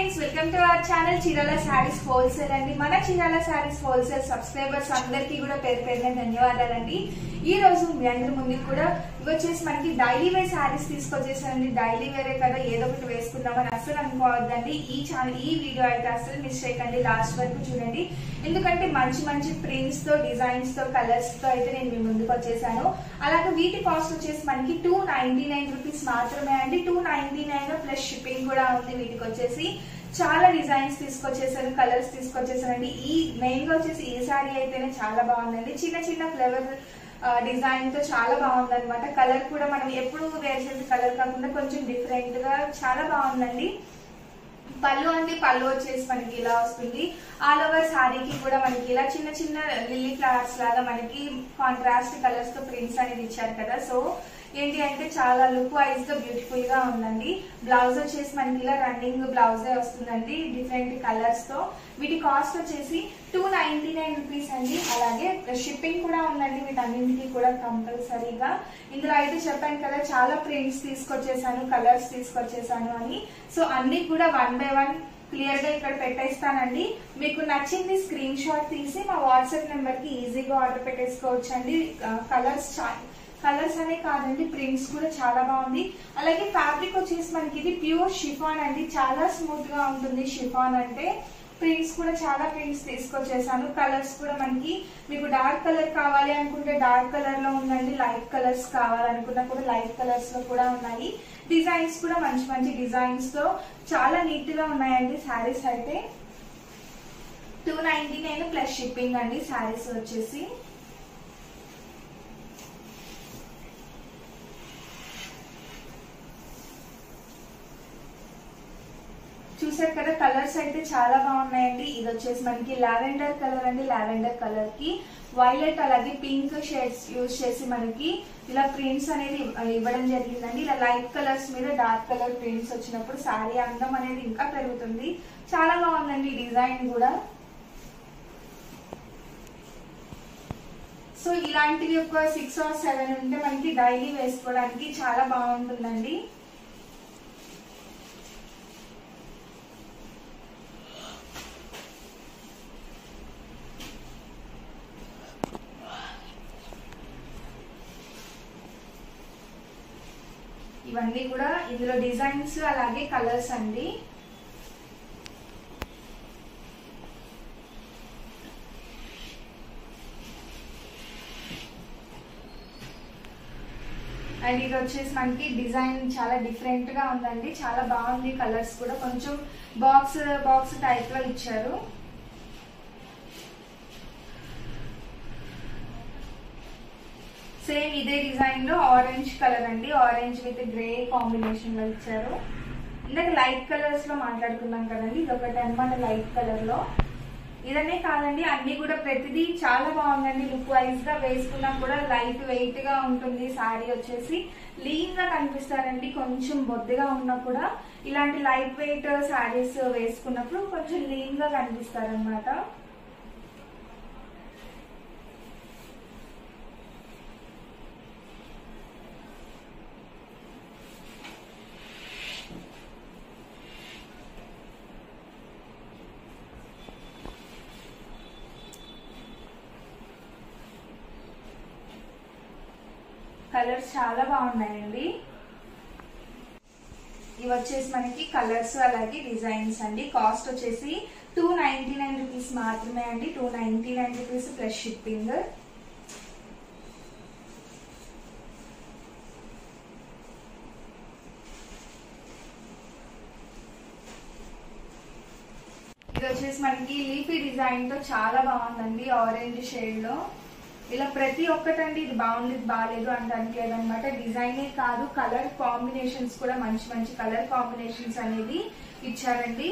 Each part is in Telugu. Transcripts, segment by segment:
friends welcome to our channel Chirala saris wholesale అండి మన చీరాల శారీస్ హోల్సేల్ సబ్స్క్రైబర్స్ అందరికీ కూడా పేరు పేరున ధన్యవాదాలండి ఈ రోజు మీ అందరి ముందుకు కూడా ఇవి వచ్చేసి మనకి డైలీ వేర్ శారీస్ తీసుకొచ్చేసానండి డైలీ వేరే కదా ఏదో ఒకటి వేసుకుందామని అస్సలు అనుకోవద్దండి ఈ ఛానల్ ఈ వీడియో అయితే అస్సలు మిస్ చేయకండి లాస్ట్ వరకు చూడండి ఎందుకంటే మంచి మంచి ప్రింట్స్ తో డిజైన్స్ తో కలర్స్ తో అయితే నేను మీ ముందుకు వచ్చేసాను అలాగే వీటి కాస్ట్ వచ్చేసి మనకి టూ నైన్టీ నైన్ రూపీస్ మాత్రమే అండి two ninety nine plus shipping కూడా ఉంది వీటికి వచ్చేసి చాలా డిజైన్స్ తీసుకొచ్చేసాను కలర్స్ తీసుకొచ్చేసానండి ఈ మెయిన్ గా వచ్చేసి ఈ సారీ అయితేనే చాలా బాగుందండి చిన్న చిన్న ఫ్లేవర్ డిజైన్ తో చాలా బాగుంది అనమాట కలర్ కూడా మనం ఎప్పుడు వేర్ చేసే కలర్ కాకుండా కొంచెం డిఫరెంట్ గా చాలా బాగుందండి పళ్ళు అండి పళ్ళు వచ్చేసి మనకి ఇలా వస్తుంది ఆల్ ఓవర్ శారీకి కూడా మనకి ఇలా చిన్న చిన్న లిల్లీ ఫ్లవర్స్ లాగా మనకి కాంట్రాస్ట్ కలర్స్ తో ప్రింట్స్ అనేది ఇచ్చారు కదా సో ఏంటి అంటే చాలా లుక్ వైజ్ గా బ్యూటిఫుల్ గా ఉందండి బ్లౌజ్ వచ్చేసి మనకి ఇలా రన్నింగ్ బ్లౌజే వస్తుందండి డిఫరెంట్ కలర్స్ తో వీటి కాస్ట్ వచ్చేసి టూ నైన్టీ నైన్ రూపీస్ అండి అలాగే షిప్పింగ్ కూడా ఉందండి వీటన్నింటికి కూడా కంపల్సరీగా ఇందులో అయితే చెప్పాను కదా చాలా ప్రింట్స్ తీసుకొచ్చేసాను కలర్స్ తీసుకొచ్చేసాను అని సో అన్ని కూడా వన్ బై వన్ క్లియర్ గా ఇక్కడ పెట్టేస్తానండి మీకు నచ్చింది స్క్రీన్ షాట్ తీసి మా వాట్సాప్ నెంబర్ కి ఈజీగా ఆర్డర్ పెట్టేసుకోవచ్చు అండి కలర్స్ కలర్స్ అనే కాదండి ప్రింట్స్ కూడా చాలా బాగుంది అలాగే ఫ్యాబ్రిక్ వచ్చేసి మనకి ఇది ప్యూర్ షిఫాన్ అండి చాలా స్మూత్ గా ఉంటుంది షిఫాన్ అంటే ప్రింట్స్ కూడా చాలా ప్రింట్స్ తీసుకొచ్చేసాను కలర్స్ కూడా మనకి మీకు డార్క్ కలర్ కావాలి అనుకుంటే డార్క్ కలర్ లో ఉందండి లైట్ కలర్స్ కావాలనుకున్నా కూడా లైట్ కలర్స్ లో కూడా ఉన్నాయి డిజైన్స్ కూడా మంచి మంచి డిజైన్స్ తో చాలా నీట్ గా ఉన్నాయండి శారీస్ అయితే two ninety nine plus shipping అండి శారీస్ వచ్చేసి చూసారు కదా కలర్స్ అయితే చాలా బాగున్నాయండి ఇది వచ్చేసి మనకి లావెండర్ కలర్ అండి లావెండర్ కలర్ కి వైలెట్ అలాగే పింక్ షేడ్స్ యూజ్ చేసి మనకి ఇలా ప్రింట్స్ అనేది ఇవ్వడం జరిగిందండి ఇలా లైట్ కలర్స్ మీద డార్క్ కలర్ ప్రింట్స్ వచ్చినప్పుడు శారీ అందం అనేది ఇంకా పెరుగుతుంది చాలా బాగుందండి డిజైన్ కూడా సో ఇలాంటివి ఒక సిక్స్ ఆర్ సెవెన్ ఉంటే మనకి డైలీ వేసుకోవడానికి చాలా బాగుంటుందండి ఇవన్నీ కూడా ఇందులో డిజైన్స్ అలాగే కలర్స్ అండి అండ్ ఇది వచ్చేసి మనకి డిజైన్ చాలా డిఫరెంట్ గా ఉందండి చాలా బాగుంది కలర్స్ కూడా కొంచెం బాక్స్ బాక్స్ టైప్ లో ఇచ్చారు సేమ్ ఇదే డిజైన్ లో ఆరెంజ్ కలర్ అండి ఆరెంజ్ విత్ గ్రే కాంబినేషన్ లో ఇచ్చారు ఇందాక లైట్ కలర్స్ లో మాట్లాడుకున్నాం కదండి ఇది ఒకటి అనమాట లైట్ కలర్ లో ఇదనే కాదండి అన్ని కూడా ప్రతిదీ చాలా బాగుందండి లుక్ వైజ్ గా వేసుకున్నా కూడా లైట్ వెయిట్ గా ఉంటుంది సారీ వచ్చేసి లీన్ గా కనిపిస్తారండి కొంచెం బొద్దుగా ఉన్నా కూడా ఇలాంటి లైట్ వెయిట్ సారీస్ వేసుకున్నప్పుడు కొంచెం లీన్ గా కనిపిస్తారనమాట కలర్స్ చాలా బాగున్నాయండి ఇవి వచ్చేసి మనకి కలర్స్ అలాగే డిజైన్స్ అండి కాస్ట్ వచ్చేసి టూ నైన్టీ నైన్ రూపీస్ మాత్రమే అండి two ninety nine rupees plus shipping ఇది వచ్చేసి మనకి లీఫీ డిజైన్ తో చాలా బాగుందండి ఆరెంజ్ షేడ్ లో ఇలా ప్రతి ఒక్కటండి ఇది బాగుంది ఇది బాగాలేదు అంటానికి లేదనమాట డిజైనే కాదు కలర్ కాంబినేషన్స్ కూడా మంచి మంచి కలర్ కాంబినేషన్స్ అనేది ఇచ్చారండి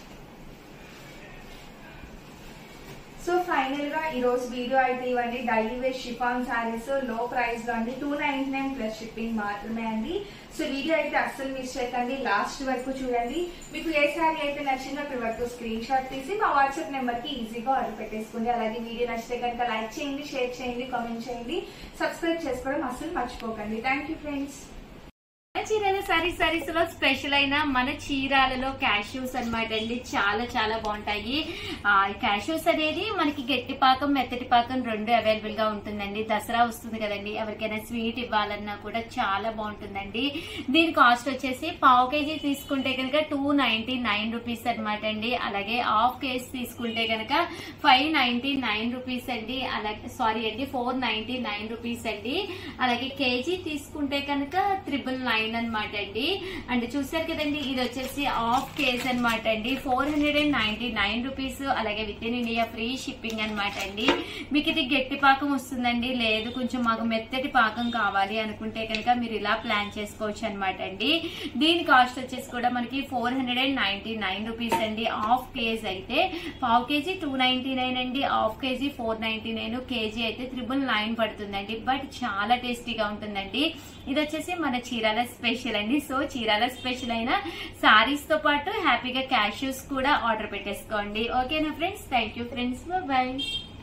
సో ఫైనల్ గా ఈ రోజు వీడియో అయితే ఇవ్వండి డైలీ వేర్ షిఫాన్ సారీస్ లో ప్రైస్ లో అండి two ninety nine plus shipping మాత్రమే అండి సో వీడియో అయితే అస్సలు మిస్ చేయకండి లాస్ట్ వరకు చూడండి మీకు ఏ శారీ అయితే నచ్చిందో అక్కడ వరకు స్క్రీన్ షాట్ తీసి మా వాట్సాప్ నెంబర్ కి ఈజీగా ఆర్డర్ పెట్టేసుకోండి అలాగే వీడియో నచ్చితే కనుక లైక్ చేయండి షేర్ చేయండి కామెంట్ చేయండి సబ్స్క్రైబ్ చేసుకోవడం అస్సలు మర్చిపోకండి thank you friends Chirala sari saris లో స్పెషల్ అయిన మన చీరాలలో క్యాష్యూస్ అన్నమాట అండి చాలా చాలా బాగుంటాయి ఆ క్యాష్యూస్ అనేది మనకి గట్టి పాకం మెత్తటి పాకం రెండు అవైలబుల్ గా ఉంటుందండి దసరా వస్తుంది కదండి ఎవరికైనా స్వీట్ ఇవ్వాలన్నా కూడా చాలా బాగుంటుందండి దీని కాస్ట్ వచ్చేసి పావు కేజీ తీసుకుంటే కనుక టూ నైన్టీ నైన్ రూపీస్ అనమాట అండి అలాగే హాఫ్ కేజీ తీసుకుంటే కనుక ఫైవ్ నైన్టీ నైన్ రూపీస్ అండి అలాగే సారీ అండి ఫోర్ నైన్టీ నైన్ రూపీస్ అండి అలాగే కేజీ తీసుకుంటే కనుక త్రిబుల్ నైన్ అనమాట అండి అండ్ చూసారు కదండి ఇది వచ్చేసి హాఫ్ కేజీ అనమాట అండి four hundred and ninety nine rupees అలాగే with in India free shipping అనమాట అండి మీకు ఇది గట్టి పాకం వస్తుందండి లేదు కొంచెం మాకు మెత్తటి పాకం కావాలి అనుకుంటే కనుక మీరు ఇలా ప్లాన్ చేసుకోవచ్చు అనమాట అండి దీని కాస్ట్ వచ్చేసి కూడా మనకి four hundred and ninety nine rupees అండి హాఫ్ కేజీ అయితే పావు కేజీ టూ నైన్టీ నైన్ అండి half KG four ninety nine KG అయితే త్రిబుల్ నైన్ పడుతుందండి బట్ చాలా టేస్టీగా ఉంటుందండి ఇది వచ్చేసి మన చీరాల స్పెషల్ అండి సో చీరాల స్పెషల్ అయిన సారీస్ తో పాటు హ్యాపీగా క్యాష్యూస్ కూడా ఆర్డర్ పెట్టేసుకోండి ఓకేనా friends thank you friends bye